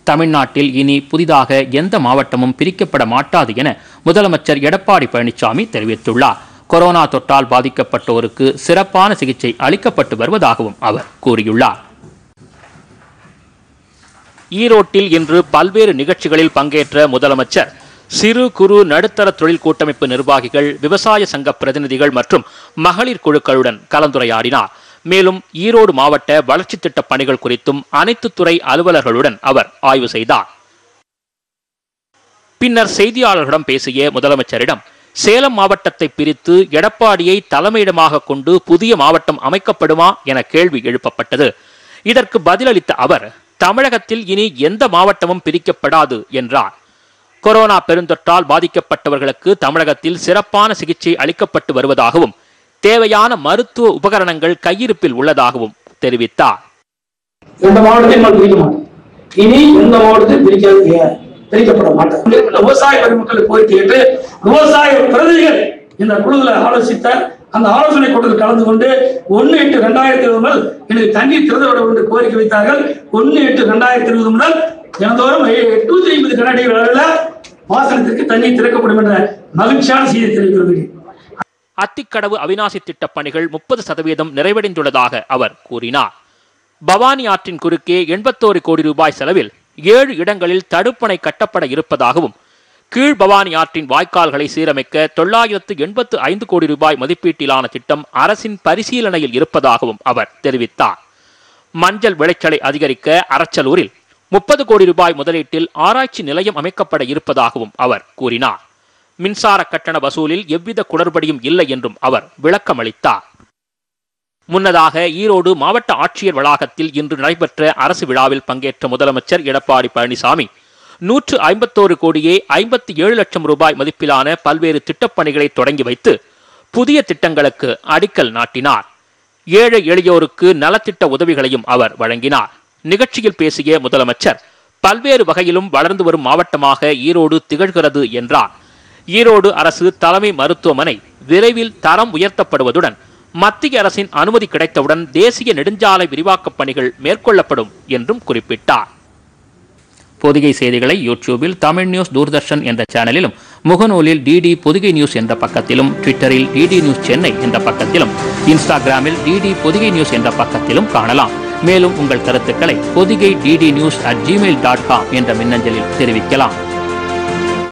தமிழ்நாட்டில் இனி புதிதாக எந்த மாவட்டமும் பிரிக்கப்பட மாட்டாது என முதலமைச்சர் எடப்பாடி பழனிசாமி தெரிவித்துள்ளார் கொரோனா தொற்றால் பாதிக்கப்பட்டோருக்கு சிறப்பான சிகிச்சை அளிக்கப்பட்டு வருவதாகவும் அவர் கூறியுள்ளார் ஈரோட்டில் இன்று பல்வேறு நிகழ்ச்சிகளில் பங்கேற்ற முதலமைச்சர் சிறு குறு நடுத்தர தொழில் கூட்டமைப்பு நிர்வாகிகள் விவசாய சங்க பிரதிநிதிகள் மற்றும் மகளிர் குழுக்களுடன் கலந்துரையாடினார் மேலும் ஈரோடு மாவட்ட வளர்ச்சித் திட்ட பணிகள் குறித்தும் அனைத்து துறை அலுவலர்களுடன் அவர் ஆய்வு செய்தார் பின்னர் செய்தியாளர்களிடம் பேசிய முதலமைச்சரிடம் சேலம் மாவட்டத்தை பிரித்து எடப்பாடியை தலைமையிடமாக கொண்டு புதிய மாவட்டம் அமைக்கப்படுமா என கேள்வி எழுப்பப்பட்டது இதற்கு பதிலளித்த அவர் தமிழகத்தில் இனி எந்த மாவட்டமும் பிரிக்கப்படாது என்றார் கொரோனா பெருந்தொற்றால் பாதிக்கப்பட்டவர்களுக்கு தமிழகத்தில் சிறப்பான சிகிச்சை அளிக்கப்பட்டு வருவதாகவும் தேவையான மருத்துவ உபகரணங்கள் கையிருப்பில் உள்ளதாகவும் தெரிவித்தார் எந்த மாவட்டத்தையும் நான் பிரிக்க மாட்டேன் இனி எந்த மாவட்டத்தையும் பிரிக்க பிரிக்கப்பட மாட்டேன் இந்த விவசாய பெருமக்களுக்கு போய் கேட்டு விவசாய பிரதிகள் இந்த குழுவில் ஆலோசித்த அந்த ஆலோசனை கூட்டத்தில் கலந்து கொண்டு ஒன்னு எட்டு ரெண்டாயிரத்தி இருபது முதல் எனக்கு தண்ணீர் திறந்து விட வேண்டும் என்று கோரிக்கை வைத்தார்கள் ஒன்னு எட்டு ரெண்டாயிரத்தி இருபது முதல் தினந்தோறும் எட்நூத்தி ஐம்பது கனடிகள் அளவில் பாசனத்திற்கு தண்ணீர் திறக்கப்படும் என்ற மகிழ்ச்சியான செய்தி தெரிவிக்கிறது அத்திக்கடவு அவிநாசி திட்டப் பணிகள் முப்பது சதவீதம் நிறைவடைந்துள்ளதாக அவர் கூறினார் பவானி ஆற்றின் குறுக்கே எண்பத்தோரு கோடி ரூபாய் செலவில் ஏழு இடங்களில் தடுப்பணை கட்டப்பட இருப்பதாகவும் கீழ் பவானி ஆற்றின் வாய்க்கால்களை சீரமைக்க தொள்ளாயிரத்து எண்பத்து ஐந்து கோடி ரூபாய் மதிப்பீட்டிலான திட்டம் அரசின் பரிசீலனையில் இருப்பதாகவும் அவர் தெரிவித்தார் மஞ்சள் விளைச்சலை அதிகரிக்க அரச்சலூரில் முப்பது கோடி ரூபாய் முதலீட்டில் ஆராய்ச்சி நிலையம் அமைக்கப்பட இருப்பதாகவும் அவர் கூறினார் மின்சார கட்டண வசூலில் எவ்வித குளறுபடியும் இல்லை என்றும் அவர் விளக்கமளித்தார் முன்னதாக ஈரோடு மாவட்ட ஆட்சியர் வளாகத்தில் இன்று நடைபெற்ற அரசு விழாவில் பங்கேற்ற முதலமைச்சர் எடப்பாடி பழனிசாமி நூற்று ஐம்பத்தோரு கோடியே ஐம்பத்தி ஏழு லட்சம் ரூபாய் மதிப்பிலான பல்வேறு திட்டப்பணிகளை தொடங்கி வைத்து புதிய திட்டங்களுக்கு அடிக்கல் நாட்டினார் ஏழை எளியோருக்கு நலத்திட்ட உதவிகளையும் அவர் வழங்கினார் நிகழ்ச்சியில் பேசிய முதலமைச்சர் பல்வேறு வகையிலும் வளர்ந்து வரும் மாவட்டமாக ஈரோடு திகழ்கிறது என்றார் ஈரோடு அரசு தலைமை மருத்துவமனை விரைவில் தரம் உயர்த்தப்படுவதுடன் மத்திய அரசின் அனுமதி கிடைத்தவுடன் தேசிய நெடுஞ்சாலை விரிவாக்கப் பணிகள் மேற்கொள்ளப்படும் என்றும் குறிப்பிட்டார் பொதிகை செய்திகளை யூடியூபில் தமிழ் நியூஸ் தூர்தர்ஷன் என்ற சேனலிலும் முகநூலில் டிடி பொதிகை நியூஸ் என்ற பக்கத்திலும் ட்விட்டரில் டிடி நியூஸ் சென்னை என்ற பக்கத்திலும் இன்ஸ்டாகிராமில் டிடி பொதிகை நியூஸ் என்ற பக்கத்திலும் காணலாம் மேலும் உங்கள் கருத்துக்களை Podhigai DD news at Gmail dot com என்ற மின்னஞ்சலில் தெரிவிக்கலாம்